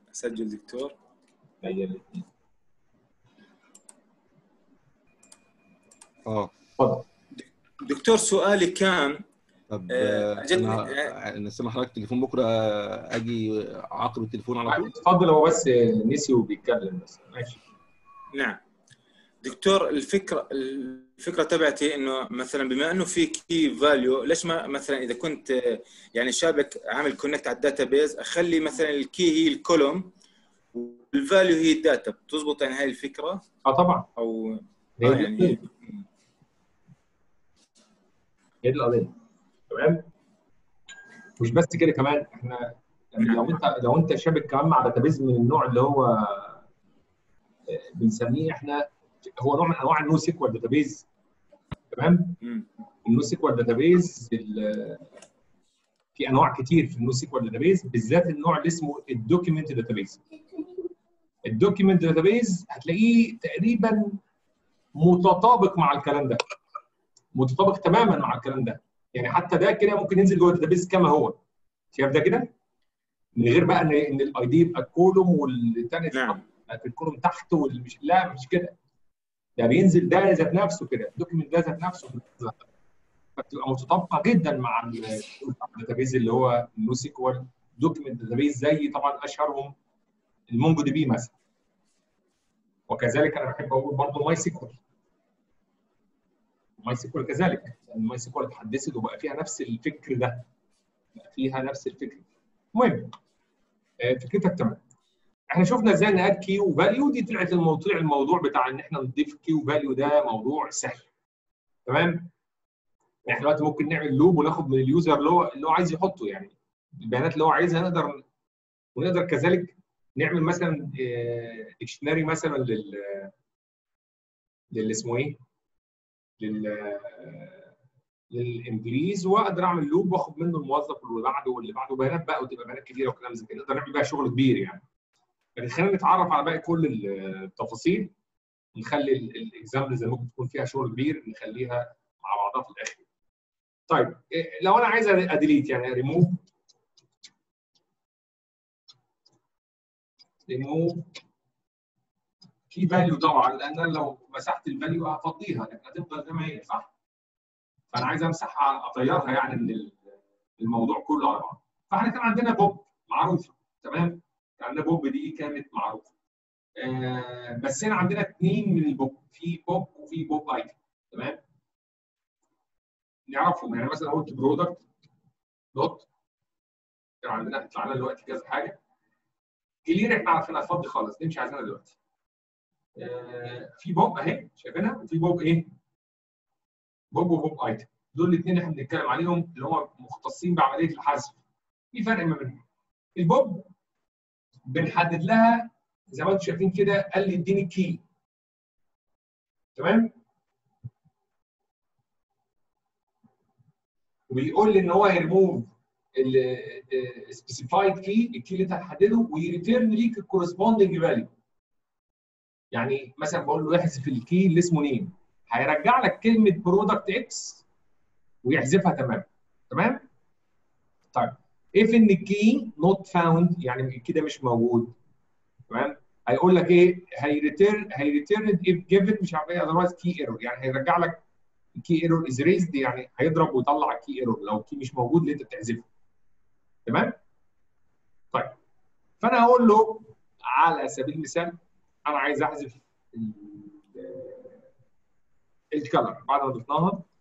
اسجل دكتور هي الاثنين اه اتفضل دكتور سؤالي كان طب آه، آه، عجبني- انا نسمع حضرتك تليفون بكره آه، اجي اعاقب التليفون على طول اتفضل هو بس نسي وبيتكلم بس ماشي نعم دكتور الفكره الفكره تبعتي انه مثلا بما انه في كي فاليو ليش ما مثلا اذا كنت آه، يعني شابك عامل كونكت على الداتا بيز اخلي مثلا الكي هي الكولوم والفاليو هي الداتا بتزبط يعني هاي الفكره اه طبعا او هي آه دي يعني القضية. هي دي القضيه تمام مش بس كده كمان احنا يعني لو انت لو انت شابك كمان مع داتابيز من النوع اللي هو آه، بنسميه احنا هو نوع من انواع النو سيكوال داتابيز تمام مم. النو سيكوال داتابيز ال- في انواع كتير في النو سيكوال داتابيز بالذات النوع اللي اسمه الدوكيمنت داتابيز الدوكيمنت داتابيز هتلاقيه تقريبا متطابق مع الكلام ده متطابق تماما مع الكلام ده يعني حتى ده كده ممكن ينزل جوه الداتابيز كما هو شايف ده كده من غير بقى ان ان الاي دي يبقى كولوم والتاني نعم في الكولوم تحت والمش لا مش كده ده بينزل ده ذات نفسه كده الدوكيمنت ده ذات نفسه فتبقى متطابقه جدا مع ال- الداتابيز اللي هو النو سيكوال دوكيمنت داتابيز زي طبعا اشهرهم المونجو دي بي مثلا وكذلك انا بحب اقول برضه ماي سيكوال ماي سيكوال كذلك لان ماي سيكوال اتحدثت وبقى فيها نفس الفكر ده بقى فيها نفس الفكر المهم آه، فكرتك تمام احنا شفنا ازاي ناد كيو فاليو دي طلعت الموضوع الموضوع بتاع ان احنا نضيف كيو فاليو ده موضوع سهل تمام احنا دلوقتي ممكن نعمل لوب وناخد من اليوزر اللي هو اللي هو عايز يحطه يعني البيانات اللي هو عايزها نقدر ونقدر كذلك نعمل مثلا ديكشنري مثلا لل لل اسمه ايه؟ لل للانجليز واقدر اعمل لوب واخد منه الموظف واللي بعده واللي بعده بيانات بقى وتبقى بيانات كتيره وكلام زي كده نقدر نعمل بقى شغل كبير يعني لكن خلينا نتعرف على باقي كل التفاصيل نخلي الاكزامبلز اللي ممكن تكون فيها شغل كبير نخليها مع بعضها في الاخر. طيب إيه، لو انا عايز اديليت يعني ريموف ريموف في فاليو طبعا لان انا لو مسحت الفاليو هفضيها لكن هتفضل زي ما هي صح؟ فانا عايز امسحها اطيرها يعني من الموضوع كله على بعض. فاحنا كان عندنا بوب معروفه تمام؟ كان عندنا بوب دي كانت معروفه. آه بس هنا عندنا اثنين من البوب في بوب وفي بوب ايتم تمام؟ نعرفهم يعني مثلا قلت برودكت دوت كان عندنا هيطلع لنا دلوقتي كذا حاجه كلير احنا عارفينها فاضي خالص نمشي عايزينها دلوقتي آه في بوب اهي شايفينها وفي بوب ايه؟ بوب وبوب ايتم دول الاثنين احنا بنتكلم عليهم اللي هم مختصين بعمليه الحذف في فرق ما بينهم البوب بنحدد لها زي ما انتم شايفين كده قال لي اديني الكي تمام وبيقول لي ان هو هيرموف السبيسيفايد كي الكي اللي انت هتحدده ويريتيرن ليك الكورسبوندنج فاليو يعني مثلا بقول له احذف الكي اللي اسمه نيم هيرجع لك كلمه برودكت اكس ويحذفها تمام تمام طيب if ان الكي نوت فاوند يعني الكي ده مش موجود تمام هيقول لك ايه هيريتيرن هيريتيرن if given مش عارف ايه otherwise key error يعني هيرجع لك الكي ايرور از ريزد يعني هيضرب ويطلع الكي ايرور لو الكي مش موجود اللي انت بتحذفه تمام طيب فانا هقول له على سبيل المثال انا عايز احذف الكلر بعد ما ضفناها قلت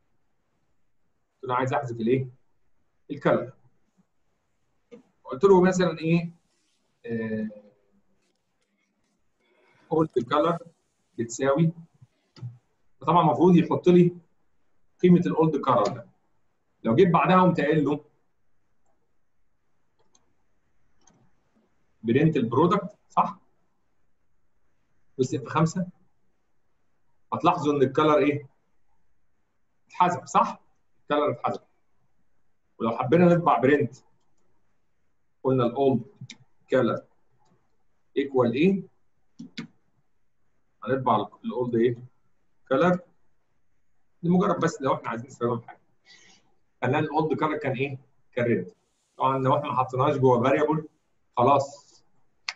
له عايز احذف الايه الكلر قلت له مثلا ايه قلت الكلر بتساوي طبعا المفروض يحط لي قيمه الاولد كارر ده لو جيت بعدها قمت قايل له برنت البرودكت صح بص في خمسه هتلاحظوا ان الكلر ايه؟ اتحذف صح؟ الكلر اتحذف ولو حبينا نطبع برنت قلنا الاولد كلر ايكوال ايه؟ هنطبع الاولد ايه؟ كلر لمجرد بس لو احنا عايزين نستخدم حاجه خلينا الاولد كلر كان ايه؟ كان ريد طبعا لو احنا ما حطيناهاش جوه فاريبل خلاص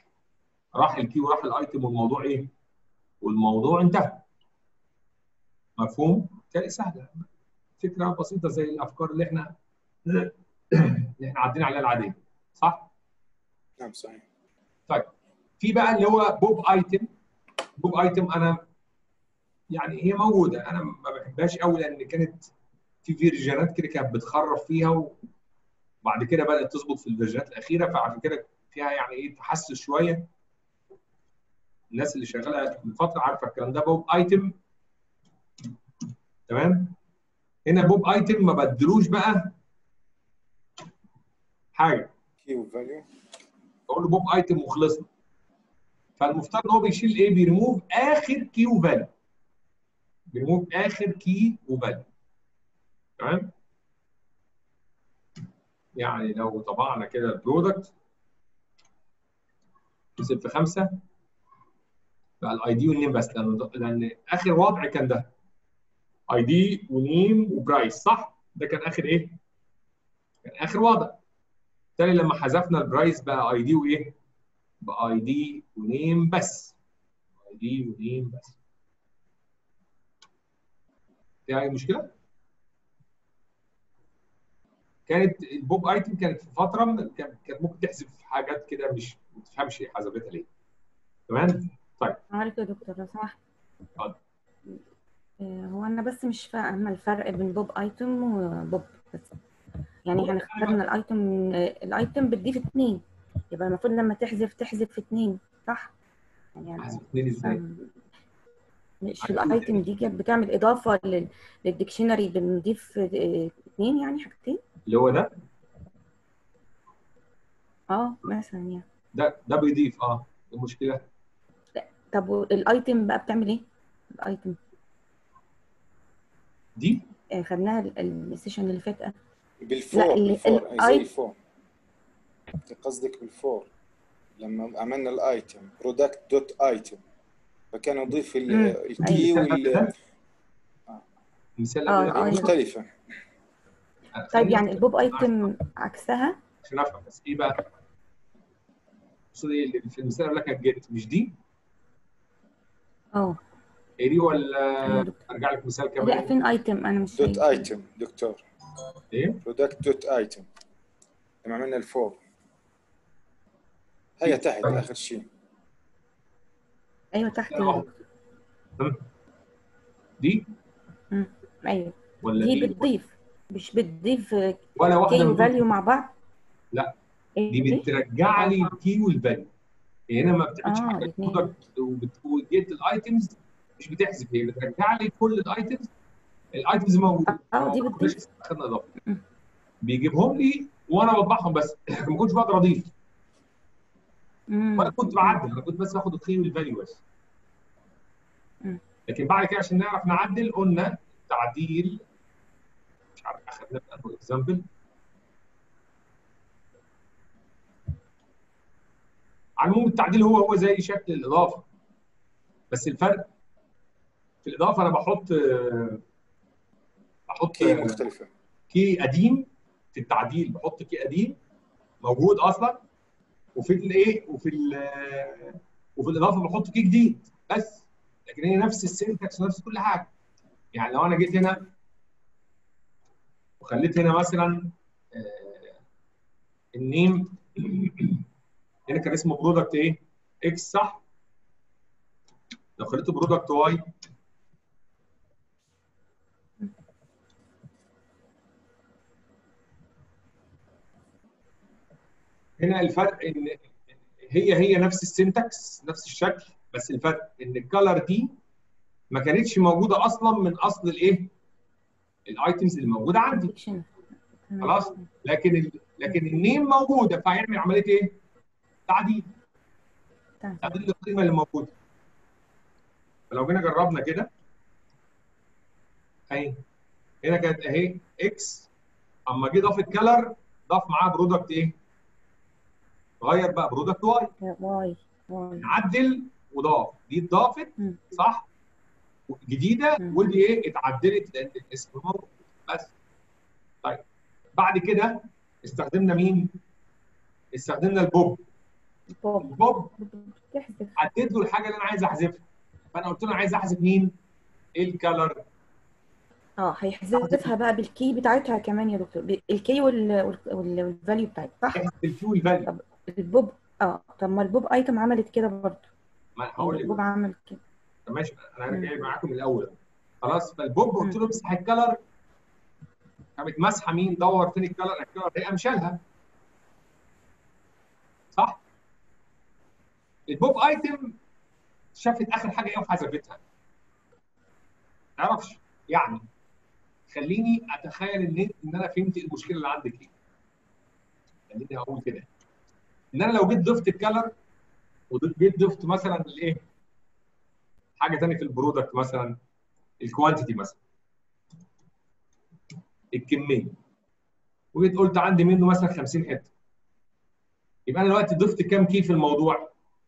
راح الكي وراح الايتم والموضوع ايه؟ والموضوع انتهى مفهوم؟ بالتالي سهله فكره بسيطه زي الافكار اللي احنا اللي احنا عدينا عليها العاديه صح؟ نعم صحيح طيب في بقى اللي هو بوب ايتم بوب ايتم انا يعني هي موجوده انا ما بحبهاش قوي لان كانت في فيرجنات كده كانت بتخرف فيها وبعد كده بدات تظبط في الفيرجنات الاخيره فعشان كده فيها يعني ايه تحسس شويه الناس اللي شغاله من فتره عارفه الكلام ده بوب ايتم تمام هنا بوب ايتم ما بدلوش بقى حاجه كي وفاليو بقول له بوب ايتم وخلصنا فالمفترض هو بيشيل ايه بيرموف اخر كي وفاليو بيرموف اخر كي وفاليو تمام يعني لو طبعنا كده البرودكت نزل في خمسه بقى الاي دي والنيم بس لان لان اخر وضع كان ده اي دي ونيم وبرايس صح؟ ده كان اخر ايه؟ كان اخر وضع بالتالي لما حذفنا البرايس بقى اي دي وايه؟ بقى اي دي ونيم بس اي دي ونيم بس في اي مشكله؟ كانت البوب ايتم كانت في فتره من- كانت كانت ممكن تحذف حاجات كده مش ما تفهمش هي حذفتها ليه تمام؟ عارف يا دكتور لو سمحت اتفضل. آه، هو انا بس مش فاهمه الفرق بين بوب ايتم وبوب بس يعني بوب احنا اخترنا الايتم آه، الايتم بتضيف اتنين يبقى المفروض لما تحذف تحذف في اتنين صح؟ يعني حذف اثنين ازاي؟ أم، مش الايتم دي كانت بتعمل اضافه لل- للديكشنري بنضيف آه، اتنين يعني حاجتين اللي هو ده اه مثلا يعني ده ده بيضيف اه إيه المشكله طب الايتم بقى بتعمل ايه؟ الايتم دي آه، خدناها ال- ال- السيشن اللي فات آه. بالفور لا، ال- بالفور ال- أي زي I- الفور انت قصدك بالفور لما عملنا الايتم برودكت دوت ايتم فكان يضيف ال- مم. الكي أيوة. وال مثال آه، قبل ده آه. مختلفة طيب خلينا يعني نفهم. البوب ايتم عكسها عشان افهم بس ايه بقى اقصد ايه اللي في المثال اللي كانت جيت مش دي اه هي دي ولا أيوة يا دكتور. ارجع لك مثال لا كمان فين ايتم انا مش دوت شايفة. ايتم دكتور ايه برودكت دوت ايتم لما عملنا الفور هي تحت اخر شيء ايوه تحت لا، واحدة. دي ايوه ولا دي دي بتضيف مش بتضيف ولا واحده كي من دول. وفاليو مع بعض لا. إيه دي بترجع لي الكي والفاليو هي هنا ما بتعملش آه، حاجه الاتنين. برودكت وجيت الايتمز مش بتحذف هي بترجع لي كل الايتمز الايتمز موجوده اه دي ما بتضيف كناش اخدنا اضافه مم. بيجيبهم لي وانا بطبعهم بس ما كنتش بقدر اضيف مم. وانا كنت بعدل انا كنت بس باخد الكي والفاليو بس مم. لكن بعد كده عشان نعرف نعدل قلنا تعديل مش عارف اخذنا انه اكزامبل على العموم التعديل هو هو زي شكل الاضافه بس الفرق في الاضافه انا بحط بحط كي مختلفة كي قديم في التعديل بحط كي قديم موجود اصلا وفي الايه وفي ال وفي الاضافه بحط كي جديد بس لكن هي نفس السنتكس ونفس كل حاجه يعني لو انا جيت هنا وخليت هنا مثلا آه، النيم هنا كان اسمه برودكت ايه؟ اكس صح؟ لو خليته برودكت واي هنا الفرق ان هي هي نفس السنتكس نفس الشكل بس الفرق ان الكالر دي ما كانتش موجوده اصلا من اصل الايه؟ الايتمز اللي موجوده عندي ديكشنري خلاص لكن ال... لكن النيم موجوده فهيعمل عمليه ايه؟ تعديل تعديل القيمه اللي موجوده فلو جينا جربنا كده اهي هنا كانت اهي اكس اما جه ضاف الكلر ضاف معاه برودكت ايه؟ غير بقى برودكت واي واي واي عدل وضاف دي اتضافت مم. صح؟ جديده مم. ودي ايه اتعدلت لان الاسم موجود بس طيب بعد كده استخدمنا مين؟ استخدمنا البوب بوب البوب تحذف حدد له الحاجه اللي انا عايز احذفها فانا قلت له انا عايز احذف مين؟ الكالر اه هيحذفها بقى بالكي بتاعتها كمان يا دكتور ب- الكي والفاليو بتاعتها صح احذف الكيو الفاليو البوب اه طب ما البوب ايتم عملت كده برضه ما أنا هقول لك البوب عمل كده طب ماشي انا مم. جاي معاكم من الاول خلاص فالبوب قلت له امسح الكلر قامت ماسحه مين دور فين الكلر الكلر هي قام شالها صح البوب ايتم شافت اخر حاجه ايه وحذفتها ما تعرفش يعني خليني اتخيل ان ان انا فهمت المشكله اللي عندك ايه خليني اقول كده ان انا لو جيت ضفت الكلر وجيت ضفت مثلا الايه حاجه ثانيه في البرودكت مثلا الكوانتيتي مثلا الكميه وجيت قلت عندي منه مثلا 50 حته يبقى انا دلوقتي ضفت كام كي في الموضوع؟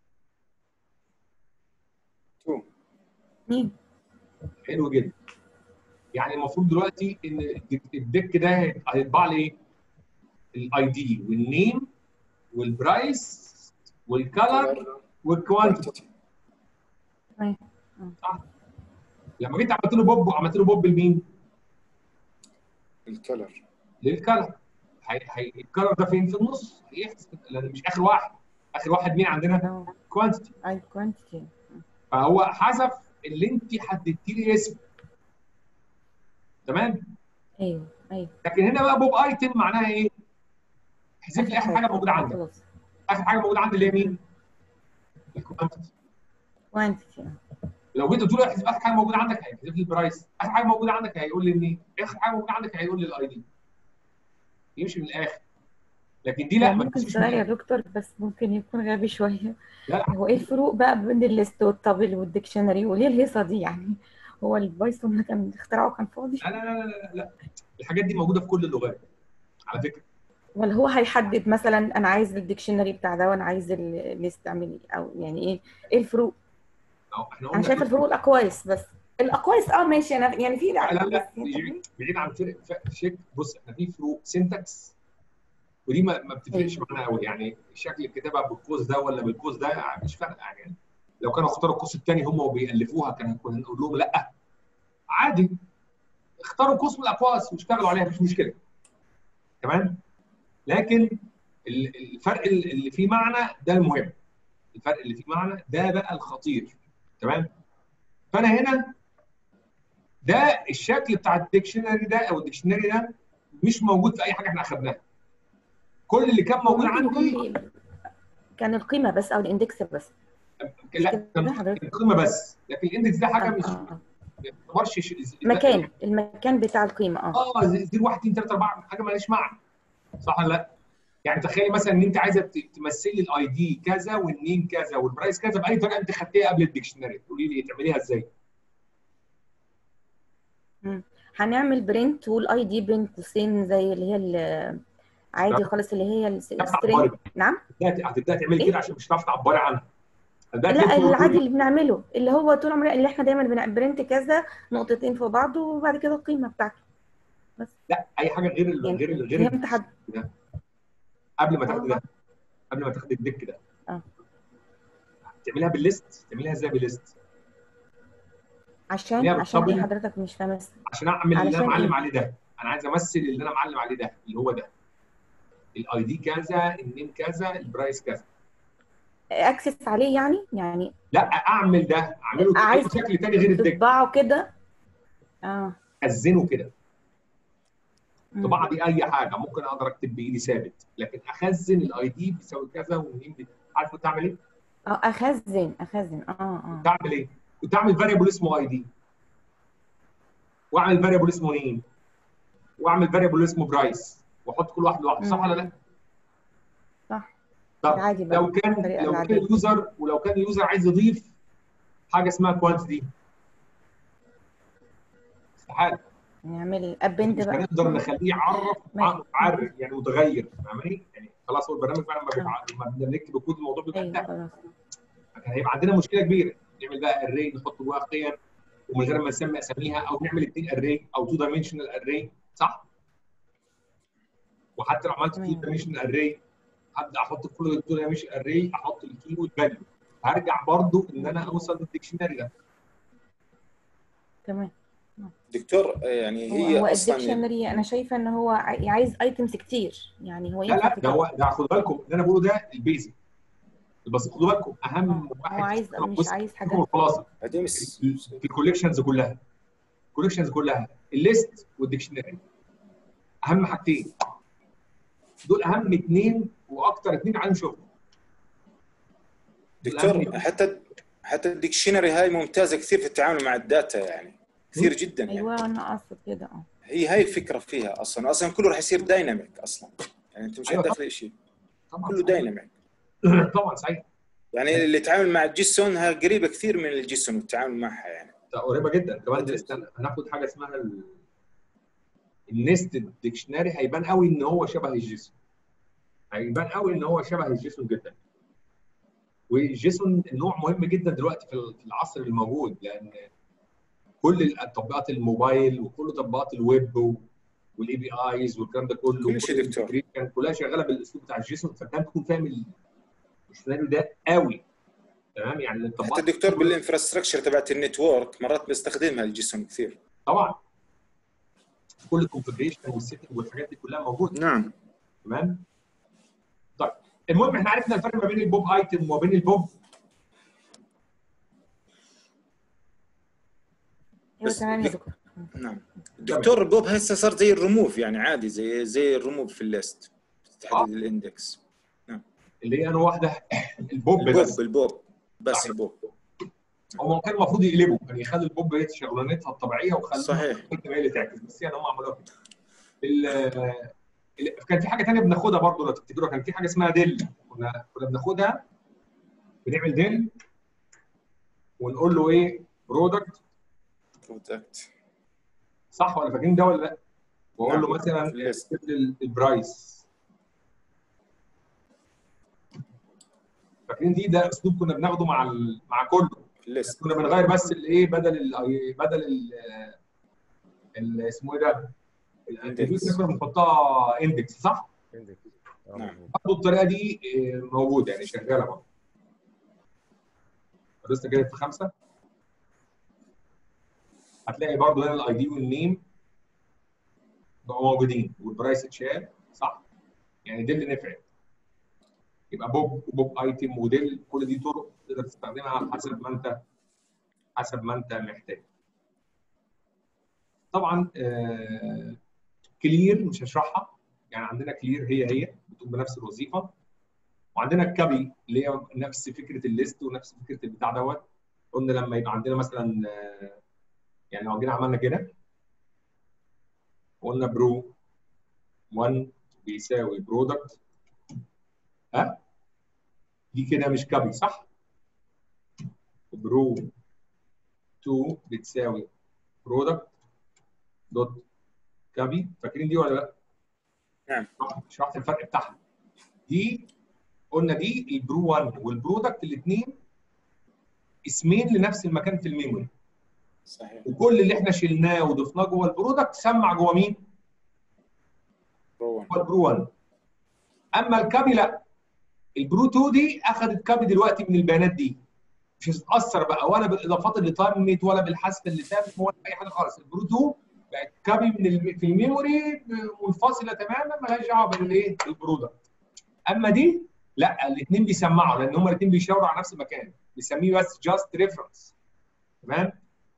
تو مين حلو جدا يعني المفروض دلوقتي ان الدك- الدك ده هيطبع لي ايه؟ الاي دي والنيم والبرايس والكلر والكوانتيتي تمام لما جيت عملت له بوب عملت له بوب لمين؟ الكلر للكلر هي هي الكلر ده فين في النص هيحسب لان مش اخر واحد اخر واحد مين عندنا اه كوانتيتي اي كوانتيتي فهو حذف اللي انت حددتي لي اسمه تمام ايوه ايوه لكن هنا بقى بوب ايتم معناها ايه احذف لي اخر حاجه موجوده عندك خلاص اخر حاجه موجوده عندي اللي هي مين الكوانتيتي كوانتيتي لو جيت قلت له احذف اخر حاجه موجوده عندك هيحذف لي البرايس اخر حاجه موجوده عندك هيقول لي منين اخر حاجه موجوده عندك هيقول لي الاي دي يمشي من الاخر لكن دي لا ما ممكن تمشيش من سؤال يا الآخر. دكتور بس ممكن يكون غبي شويه لا لا هو ايه الفروق بقى بين الليست والتابل والديكشنري وليه الهيصه دي يعني هو البايثون ده كان اختراعه كان فاضي لا لا لا لا, لا. الحاجات دي موجوده في كل اللغات على فكره ولا هو هيحدد مثلا انا عايز الديكشنري بتاع ده وانا عايز الليست اعمل ايه او يعني ايه ايه الفروق أو احنا انا قلنا شايفه الفروق الاقواس بس الاقواس اه ماشي انا يعني في لا لا لا بس يعني بعيد عن فرق فرق شيك بص احنا في فروق سنتكس ودي ما, ما بتفرقش أيوة. معانا قوي يعني شكل الكتابه بالقوس ده ولا بالقوس ده مش فارقه يعني لو كانوا اختاروا القوس الثاني هم وبيالفوها كان كنا نقول لهم لا عادي اختاروا قوس من الاقواس واشتغلوا عليها مش مشكله تمام لكن ال- الفرق اللي فيه معنى ده المهم الفرق اللي فيه معنى ده بقى الخطير تمام فانا هنا ده الشكل بتاع الديكشنري ده او الديكشنري ده مش موجود في اي حاجه احنا اخدناها كل اللي كان موجود ممكن عندي يكون في- كان القيمه بس او الاندكس بس لا كده كان حضرتك؟ القيمه بس لكن الاندكس ده حاجه آه، مش آه، آه. ما يعتبرش ش- مكان المكان بتاع القيمه اه اه 0 1 2 3 4 حاجه مالهاش معنى صح ولا لا؟ يعني تخيلي مثلا ان انت عايزه ت- تمثلي الاي دي كذا والنيم كذا والبرايس كذا باي طريقه انت خدتيها قبل الديكشنري تقولي لي تعمليها ازاي؟ هنعمل برنت والاي دي بين قوسين زي اللي هي ال- عادي نعم. خالص اللي هي تعرفي السترينج تعبري نعم هتبداي هتبداي تعملي إيه؟ كده عشان مش هتعرفي تعبري عنها هتبداي لا تلفي العادي وتقولي- اللي بنعمله اللي هو طول عمرنا اللي احنا دايما بنعمل برنت كذا نقطتين في بعض وبعد كده القيمه بتاعته لا اي حاجه غير ال- يعني غير ال- غير فهمت حد قبل ما تاخدي آه. ده قبل ما تاخدي الديك ده اه تعمليها بالليست تعمليها ازاي بالليست عشان ليه عشان ايه بتطبل؟ حضرتك مش فاهمه عشان اعمل اللي انا علشان معلم إيه؟ عليه ده انا عايز امثل اللي انا معلم عليه ده اللي هو ده الاي دي كذا النيم كذا البرايس كذا اكسس عليه يعني يعني لا اعمل ده اعمله عايز بشكل تاني غير الديك تطبعه كده اه اخزنه كده مم. طباعه دي اي حاجه ممكن اقدر اكتب بايدي ثابت لكن اخزن الاي دي بيساوي كذا والنيم بي- عارف كنت اعمل ايه؟ اه اخزن اخزن اه اه كنت اعمل ايه؟ كنت اعمل فاريبل اسمه اي دي واعمل فاريبل اسمه نيم واعمل فاريبل اسمه برايس واحط كل واحد لوحده صح مم. ولا لا؟ صح طب العادي بقى لو كان الطريقة لو كان العادية. اليوزر ولو كان اليوزر عايز يضيف حاجه اسمها كوانتيتي استحاله نعمل ابند مش بقى هنقدر نخليه يعرف ما- متعرف يعني متغير فاهماني؟ يعني خلاص هو البرنامج فعلا ما بيتع- لما بدنا نكتب الكود الموضوع بيبقى ايوه انتهى خلاص كان هيبقى عندنا مشكله كبيره نعمل بقى اري نحط جواها قيم ومن غير ما نسمي اساميها او نعمل اثنين اري او تو دايمنشنال اري صح؟ وحتى لو عملت تو تمام. دايمنشنال اري هبدا احط كل دول مش اري احط الكي والفاليو هرجع برضو ان انا اوصل للديكشنري ده تمام دكتور يعني هو هي هو اصلا الديكشنري انا شايفه ان هو عاي- عايز ايتمز كتير يعني هو لا ينفع لا في ده كده. هو ده خدوا بالكم اللي انا بقوله ده البيزك البسيط خدوا بالكم اهم هو واحد عايز في مش بص، عايز حاجات الخلاصه هذه مس في الكوليكشنز كلها الكوليكشنز كلها الليست والديكشنري اهم حاجتين دول اهم اثنين واكتر اثنين عليهم شغل دول أهم دكتور اتنين. حتى حتى الديكشنري هاي ممتازه كثير في التعامل مع الداتا يعني كثير جدا يعني ايوه انا اقصد كده اه هي هاي الفكره فيها اصلا اصلا كله راح يصير دايناميك اصلا يعني انت مش أيوة هتدخل شيء طبعا كله دايناميك طبعا صحيح يعني اللي يتعامل مع الجيسون ها قريبه كثير من الجيسون والتعامل معها يعني ده قريبه جدا كمان ده استنى هناخد حاجه اسمها ال... النستد ديكشنري هيبان قوي ان هو شبه الجيسون هيبان قوي ان هو شبه الجيسون جدا والجيسون نوع مهم جدا دلوقتي في في العصر الموجود لان كل تطبيقات الموبايل وكل تطبيقات الويب والاي بي ايز والكلام ده كله كل شيء دكتور. كان كلها شغاله بالاسلوب بتاع الجيسون فانت تكون فاهم ال- السيناريو ده قوي تمام يعني حتى التطبيقات الدكتور بالانفراستراكشر تبعت النتورك مرات بستخدمها الجيسون كثير طبعا كل الكونفجريشن والسيتنج والحاجات دي كلها موجوده نعم تمام طيب المهم احنا عرفنا الفرق ما بين البوب ايتم وما بين البوب ايوه بس تمام يا دك- دكتور نعم دكتور بوب هسه صار زي الرموف يعني عادي زي زي الرموف في الليست تحدد الاندكس اللي هي انا واحده البوب بس البوب البوب بس البوب هو كان المفروض يقلبوا كان يخلي البوب هي شغلانتها الطبيعيه وخلي صحيح. هي اللي تعكس بس يعني هم عملوها كده ال- ال- كان في حاجه ثانيه بناخدها برضه لو تفتكروا كان في حاجه اسمها ديل كنا كنا بناخدها بنعمل ديل ونقول له ايه برودكت برودكت صح ولا فاكرين ده ولا لا؟ واقول له نعم. مثلا في الليست. اكتب لي البرايس فاكرين دي ده اسلوب كنا بناخده مع ال... مع كله في الليست كنا بنغير بس الايه بدل ال بدل ال ال- اسمه ايه ده؟ الاتريبيوت كنا بنحطها اندكس صح؟ نعم. برضه الطريقه دي آه، موجوده يعني شغاله برضه لسه جايب في خمسه هتلاقي برضه هنا الاي دي والنيم بقوا موجودين والبرايس اتشال صح يعني دي اللي نفعت يبقى بوب وبوب ايتم وديل كل دي طرق تقدر تستخدمها حسب ما انت حسب ما انت محتاج طبعا آه كلير مش هشرحها يعني عندنا كلير هي هي بتقوم بنفس الوظيفه وعندنا الكابي اللي هي نفس فكره الليست ونفس فكره البتاع دوت قلنا لما يبقى عندنا مثلا آه، يعني لو جينا عملنا كده قلنا برو 1 بيساوي برودكت ها دي كده مش كابي صح؟ برو 2 بتساوي برودكت دوت كابي فاكرين دي ولا لا؟ نعم. شرحت الفرق بتاعها دي قلنا دي البرو 1 والبرودكت الاثنين اسمين لنفس المكان في الميموري صحيح وكل اللي احنا شلناه وضفناه جوه البرودكت سمع جوه مين؟ روان جوه البرو 1 اما الكابي لا البرو 2 دي اخذت كابي دلوقتي من البيانات دي مش هتتاثر بقى ولا بالاضافات اللي تمت ولا بالحذف اللي تم ولا اي حاجه خالص البرو 2 بقت كابي من الم... في الميموري منفصله تماما مالهاش دعوه بالايه؟ بالبرودكت اما دي لا الاثنين بيسمعوا لان هما الاثنين بيشاوروا على نفس المكان بنسميه بس جاست ريفرنس تمام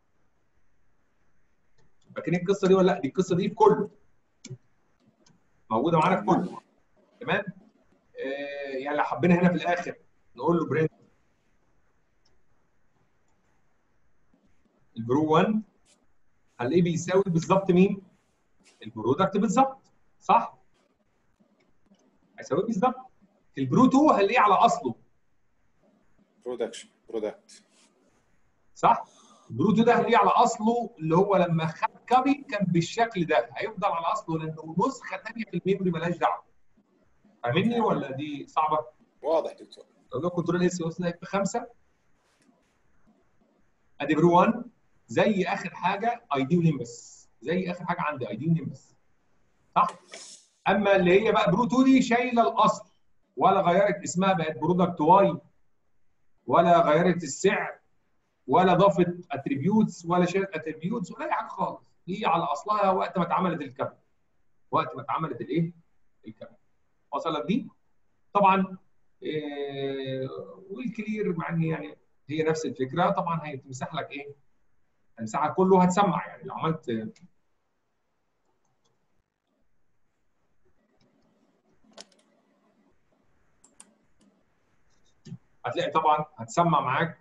فاكرين القصه دي ولا لا؟ دي القصه دي في كله موجوده معانا في كله تمام؟ آه يعني لو حبينا هنا في الاخر نقول له برنت البرو 1 هنلاقيه بيساوي بالظبط مين؟ البرودكت بالظبط صح؟ هيساويه بالظبط البرو 2 هنلاقيه على اصله برودكشن برودكت صح؟ البرو 2 ده هنلاقيه على اصله اللي هو لما خد كابي كان بالشكل ده هيفضل على اصله لانه نسخه ثانيه في الميموري مالهاش دعوه فاهمني ولا دي صعبه؟ واضح دكتور لو ده كنترول اس وصلنا في خمسه ادي برو 1 زي اخر حاجه اي دي ونيمبس زي اخر حاجه عندي اي دي ونيمبس صح؟ اما اللي هي بقى برو 2 دي شايله الاصل ولا غيرت اسمها بقت برودكت واي ولا غيرت السعر ولا ضافت اتريبيوتس ولا شالت اتريبيوتس ولا اي حاجه خالص هي على اصلها وقت ما اتعملت الكابل وقت ما اتعملت الايه؟ الكابل وصلت دي؟ طبعا إيه والكلير مع ان يعني هي نفس الفكره طبعا هيتمسح لك ايه؟ هتمسحها كله هتسمع يعني لو عملت هتلاقي طبعا هتسمع معاك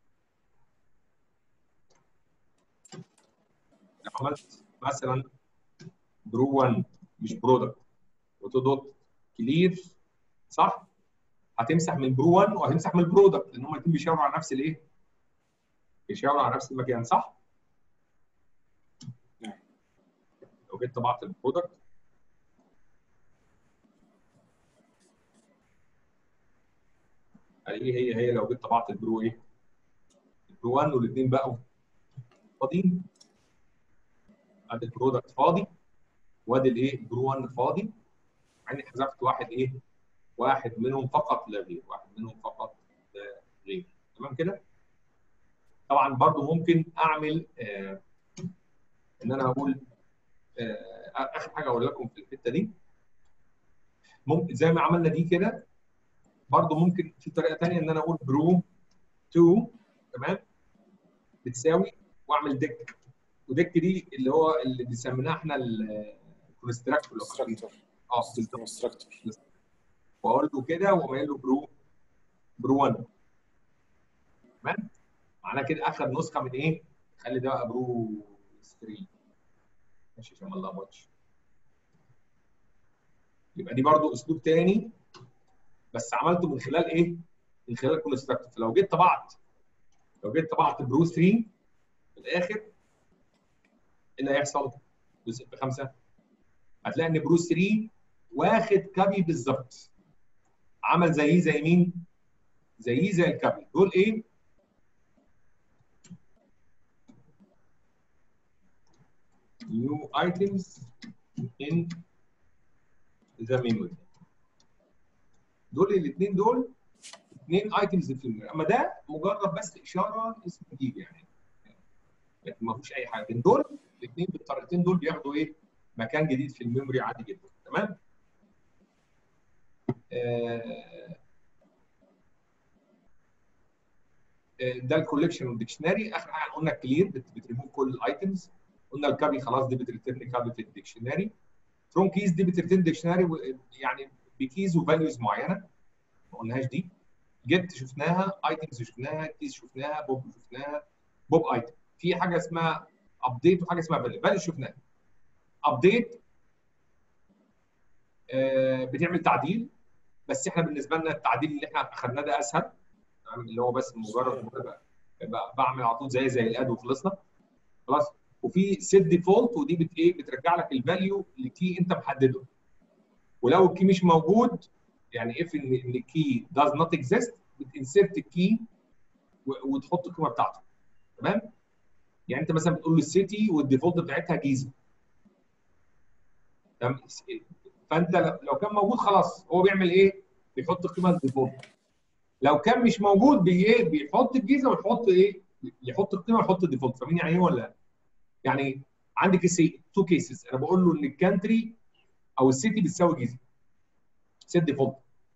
لو عملت مثلا برو 1 مش برودكت وتدوت كلير صح؟ هتمسح من برو 1 وهتمسح من البرودكت لان هم الاثنين بيشاوروا على نفس الايه؟ بيشاوروا على نفس المكان صح؟ نعم. لو جيت طبعت البرودكت هي هي هي لو جيت طبعت البرو ايه؟ البرو 1 والاثنين بقوا فاضيين ادي البرودكت فاضي وادي الايه؟ البرو 1 فاضي مع اني حذفت واحد ايه؟ واحد منهم فقط لا غير واحد منهم فقط لا غير تمام كده؟ طبعا برضو ممكن اعمل آه ان انا اقول آه اخر حاجه اقول لكم في الحته دي ممكن زي ما عملنا دي كده برضو ممكن في طريقه ثانيه ان انا اقول برو 2 تمام بتساوي واعمل ديك وديك دي اللي هو اللي بنسميناها احنا الكونستراكتور لو فاكرين. كونستراكتور اه بالظبط كونستراكتور واقول له كده واقوم قايل له برو برو 1 تمام معناه كده اخد نسخه من ايه؟ خلي ده بقى برو 3 ماشي عشان ما نلخبطش يبقى دي برضو اسلوب تاني بس عملته من خلال ايه؟ من خلال الكونستراكتور فلو جيت طبعت لو جيت طبعت برو 3 في الاخر ايه اللي هيحصل؟ جزء بخمسه هتلاقي ان برو 3 واخد كابي بالظبط عمل زيه زي مين؟ زيه زي الكابي دول ايه؟ new items in the memory دول الاثنين دول اثنين ايتمز في الميموري اما ده مجرد بس اشاره اسم جديد يعني لكن ما فيهوش اي حاجه لكن دول الاثنين بالطريقتين دول بياخدوا ايه مكان جديد في الميموري عادي جدا تمام آه ده الكوليكشن والديكشنري اخر حاجه قلنا كلير بتريموف كل الايتمز قلنا الكابي خلاص دي بتريترن كابي في الديكشنري فروم كيز دي بتريترن ديكشنري يعني بكيز وفاليوز معينه ما قلناش دي جيت شفناها ايتمز شفناها كيز شفناها بوب شفناها بوب ايتم في حاجه اسمها ابديت وحاجه اسمها فاليو فاليو شفناها ابديت آه بتعمل تعديل بس احنا بالنسبه لنا التعديل اللي احنا اخذناه ده اسهل اللي هو بس مجرد بعمل على طول زي زي الاد وخلصنا خلاص وفي سيت ديفولت ودي بت ايه بترجع لك الفاليو لكي انت محدده ولو الكي مش موجود يعني اف ان الكي does not exist بتنسرت الكي وتحط القيمه بتاعته تمام يعني انت مثلا بتقول له السيتي والديفولت بتاعتها جيزه تمام فانت لو كان موجود خلاص هو بيعمل ايه؟ بيحط القيمه الديفولت لو كان مش موجود بي ايه بيحط الجيزه ويحط ايه؟ يحط القيمه ويحط الديفولت فاهمين يعني ايه ولا يعني عندك تو كيسز انا بقول له ان الكانتري او السيتي بتساوي جيزه سيت ديفولت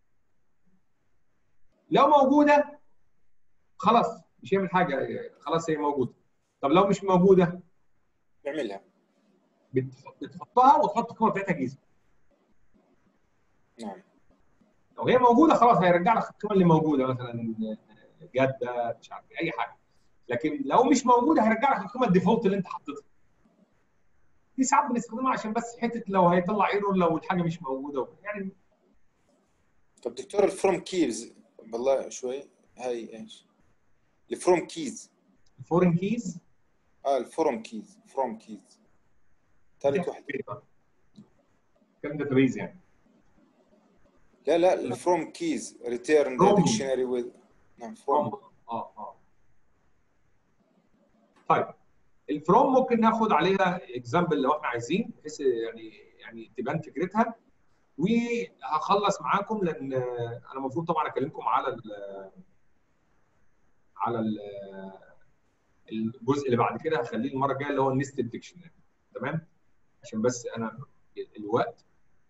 لو موجوده خلاص مش هيعمل حاجه خلاص هي موجوده طب لو مش موجوده يعملها بتحطها وتحط القيمه بتاعتها جيزه نعم لو هي موجوده خلاص هيرجع لك القيمه اللي موجوده مثلا جده مش عارف اي حاجه لكن لو مش موجوده هيرجع لك القيمه الديفولت اللي انت حطيتها دي ساعات بنستخدمها عشان بس حته لو هيطلع ايرور لو الحاجه مش موجوده يعني طب دكتور الفروم كيز بالله شوي هاي ايش؟ الفروم كيز الفورين كيز اه الفروم كيز فروم كيز ثالث واحد كان داتابيز يعني لا لا الفروم كيز ريتيرن ذا From. ديكشنري وذ نعم فروم اه اه طيب الفروم ممكن ناخد عليها اكزامبل لو احنا عايزين بحيث يعني يعني تبان فكرتها وهخلص معاكم لان انا المفروض طبعا اكلمكم على ال على ال الجزء اللي بعد كده هخليه المره الجايه اللي هو النستد ديكشنري تمام عشان بس انا الوقت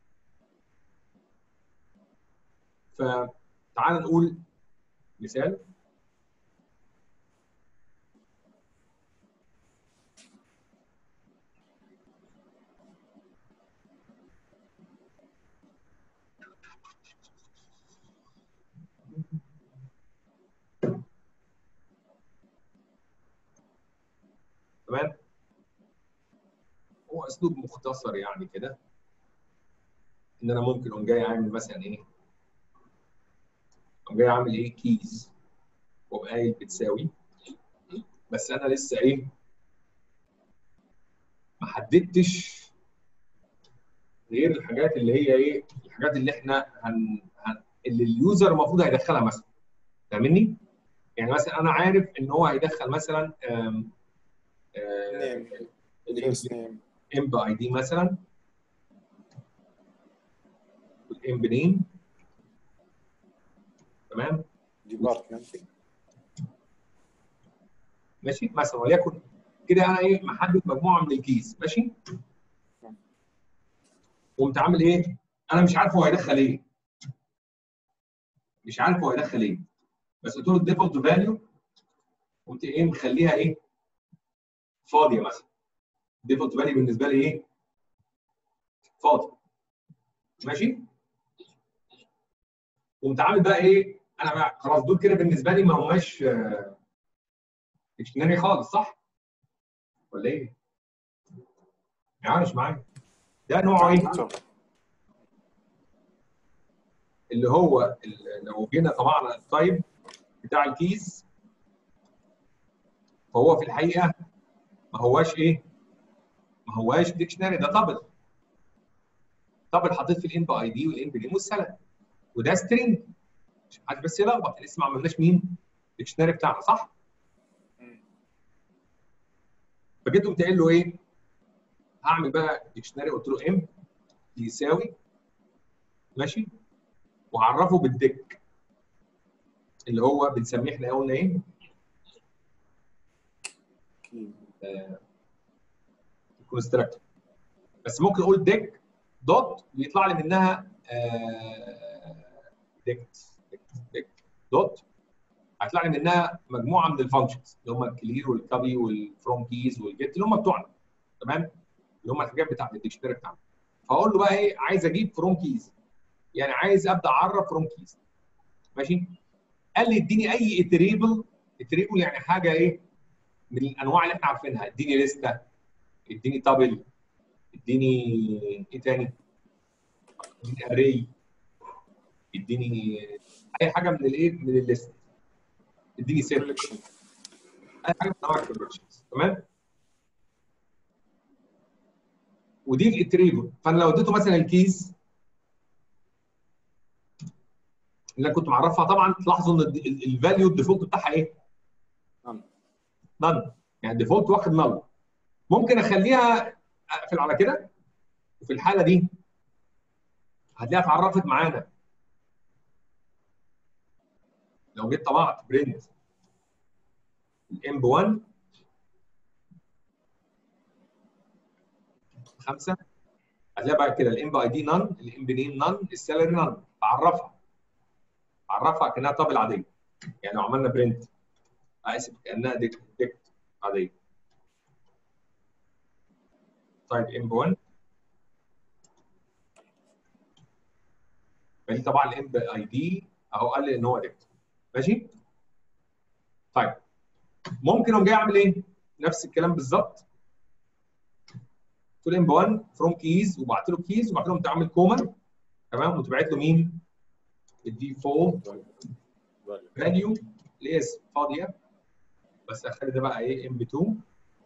فتعال نقول مثال تمام هو اسلوب مختصر يعني كده ان انا ممكن اقوم جاي عامل مثلا ايه اقوم جاي عامل ايه كيز واقوم قايل بتساوي بس انا لسه ايه ما حددتش غير الحاجات اللي هي ايه الحاجات اللي احنا هن, هن... اللي اليوزر المفروض هيدخلها مثلا فاهمني؟ يعني مثلا انا عارف ان هو هيدخل مثلا آم... نيم الفيرست نيم ام باي دي مثلا والام بنيم تمام ديبارتمنت ماشي مثلا وليكن كده انا ايه محدد مجموعه من الكيس ماشي قمت عامل ايه انا مش عارف هو هيدخل ايه مش عارف هو هيدخل ايه بس قلت له الديفولت فاليو قمت ايه مخليها ايه فاضيه مثلا الديفولت فاليو بالنسبه لي ايه فاضي ماشي قمت عامل بقى ايه انا بقى خلاص دول كده بالنسبه لي ما هماش ديكشنري خالص صح ولا ايه يعني مش معايا ده نوعه ايه اللي هو ال- لو جينا طبعا التايب بتاع الكيس فهو في الحقيقه ما هواش ايه ما هواش ديكشنري ده تابل تابل حطيت في الان اي دي والان بي والسلام وده سترينج مش حد بس يلخبط لسه ما عملناش مين ديكشنري بتاعنا صح فجيت قمت قايل له ايه هعمل بقى ديكشنري قلت له ام يساوي ماشي وعرفه بالديك اللي هو بنسميه احنا قلنا ايه كونستراكتور بس ممكن اقول ديك دوت ويطلع لي منها ديك ديك دوت هيطلع لي منها مجموعه من الفانكشنز اللي هم الكلير والكابي والفروم كيز والجيت اللي هم بتوعنا تمام اللي هم الحاجات بتاعت الديكشنري بتاعنا فاقول له بقى ايه عايز اجيب فروم كيز يعني عايز ابدا اعرف فروم كيز ماشي قال لي اديني اي اتريبل اتريبل يعني حاجه ايه من الانواع اللي احنا عارفينها اديني لسته اديني تابل اديني ايه تاني اديني اري اديني اي حاجه من الايه من الليست اديني سيت كولكشن اي حاجه من انواع الكولكشنز تمام ودي الاتريبل فانا لو اديته مثلا الكيز اللي انا كنت معرفها طبعا تلاحظوا ان الفاليو الديفولت بتاعها ايه؟ نعم. نن يعني الديفولت واخد نل ممكن اخليها اقفل على كده وفي الحاله دي هتلاقيها اتعرفت معانا لو جيت طبعت برنت الام ب 1 خمسه هتلاقي بعد كده الام اي دي نن الام نيم نن السالري نن اعرفها اعرفها كانها طابل عاديه يعني لو عملنا برنت اسف كانها ديك ديك عاديه طيب ام 1 فدي طبعا الام اي دي اهو قال لي ان هو ديك ماشي طيب ممكن اقوم جاي اعمل ايه نفس الكلام بالظبط قلت له ام 1 فروم كيز وبعت له كيز وبعت له تعمل كوما تمام وتبعت له مين الديفولت فاليو اللي هي فاضيه بس اخلي ده بقى ايه ام 2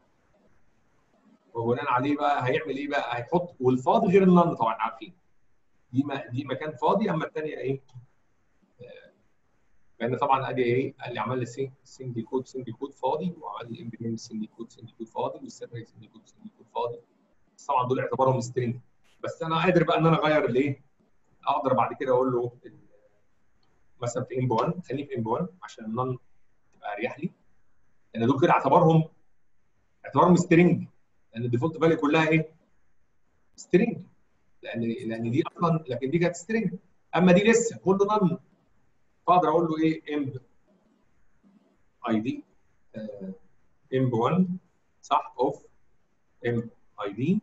وبناء عليه بقى هيعمل ايه بقى هيحط والفاضي غير النن طبعا عارفين دي ما دي مكان فاضي اما الثانيه ايه آه، لان طبعا ادي ايه قال لي عمل لي سنجل كود سنجل كود فاضي وعمل لي ام بي سنجل كود سنجل كود فاضي والسيرفر سنجل كود سنجل كود فاضي بس طبعا دول اعتبارهم سترينج بس انا قادر بقى ان انا اغير الايه اقدر بعد كده اقول له ال- مثلا في ام 1 خليني في ام 1 عشان النون تبقى اريح لي لان دول كده اعتبرهم اعتبرهم سترينج لان الديفولت فاليو كلها ايه؟ سترينج لان لان دي اصلا لكن دي كانت سترينج اما دي لسه كله نون فاقدر اقول له ايه ام اي دي ام 1 صح اوف ام اي دي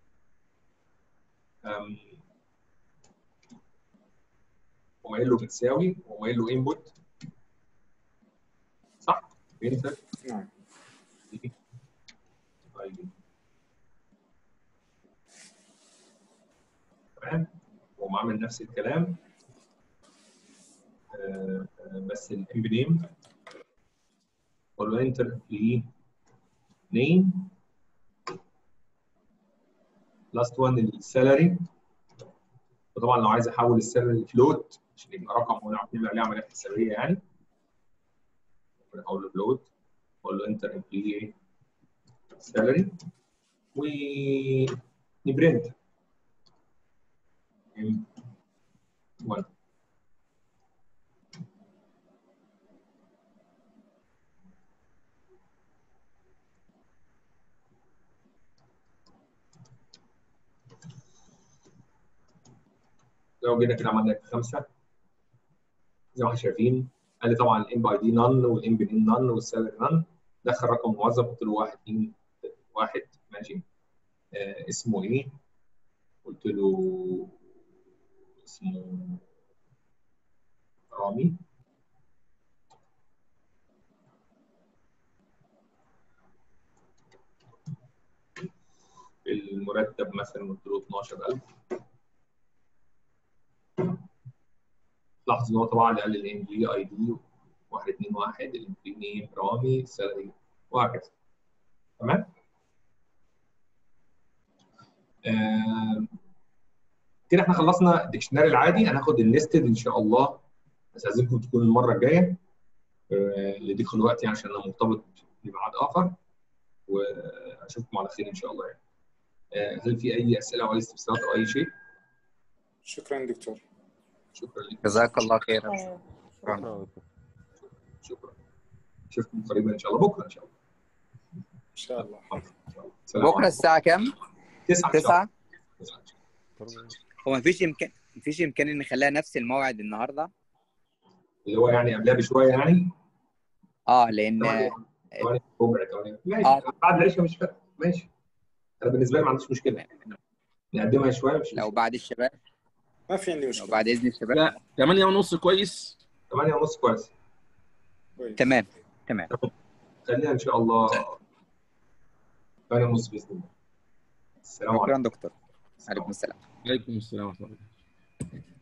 وقايل له بتساوي وقايل له انبوت صح؟ انتر نعم اي دي تمام وقوم عامل نفس الكلام آه، آه، بس الام نيم اقول له انتر ل نيم لاست وان السالري وطبعا لو عايز احول السالري لفلوت عشان يبقى رقم ونعرف نعمل عليه عمليه حسابيه يعني ممكن اقول له فلوت اقول له انتر امبلي سالري ونبرنت M1 لو جينا كده عملنا خمسة زي ما احنا شايفين قال لي طبعا الام باي دي نون والام بي دي نون والسالري نون دخل رقم موظف قلت له واحد اتنين واحد ماشي آه اسمه ايه؟ قلت له اسمه رامي المرتب مثلا قلت له 12000 لاحظ ان هو طبعا قال الام جي اي دي 121 الام بي نيم رامي سالري وهكذا تمام آم، كده احنا خلصنا الديكشنري العادي هناخد الليستد ان شاء الله استاذنكم تكون المره الجايه آه، لضيق الوقت يعني عشان انا مرتبط بميعاد اخر واشوفكم على خير ان شاء الله يعني آه، هل في اي اسئله او اي استفسارات او اي شيء؟ شكرا دكتور شكرا لك جزاك الله خير آه، شكرا شكرا اشوفكم قريبا ان شاء الله بكره ان شاء الله ان شاء الله إن شاء الله. سلام بكره عليكم. الساعه كام؟ 9 إن شاء الله. 9 9. هو مفيش امكان مفيش امكان ان نخليها نفس الموعد النهارده اللي هو يعني قبلها بشويه يعني اه لان 8 ربع 8 ماشي آه. بعد العشاء مش فارق ماشي انا بالنسبه لي ما عنديش مشكله نقدمها شويه مش لو بعد الشباب ما في عندي لو مشكله بعد اذن الشباب لا 8 ونص كويس 8 ونص كويس كويس. تمام تمام خليها ان شاء الله 8 ونص باذن الله السلام عليكم شكرا دكتور عليكم السلام عليكم السلام ورحمه الله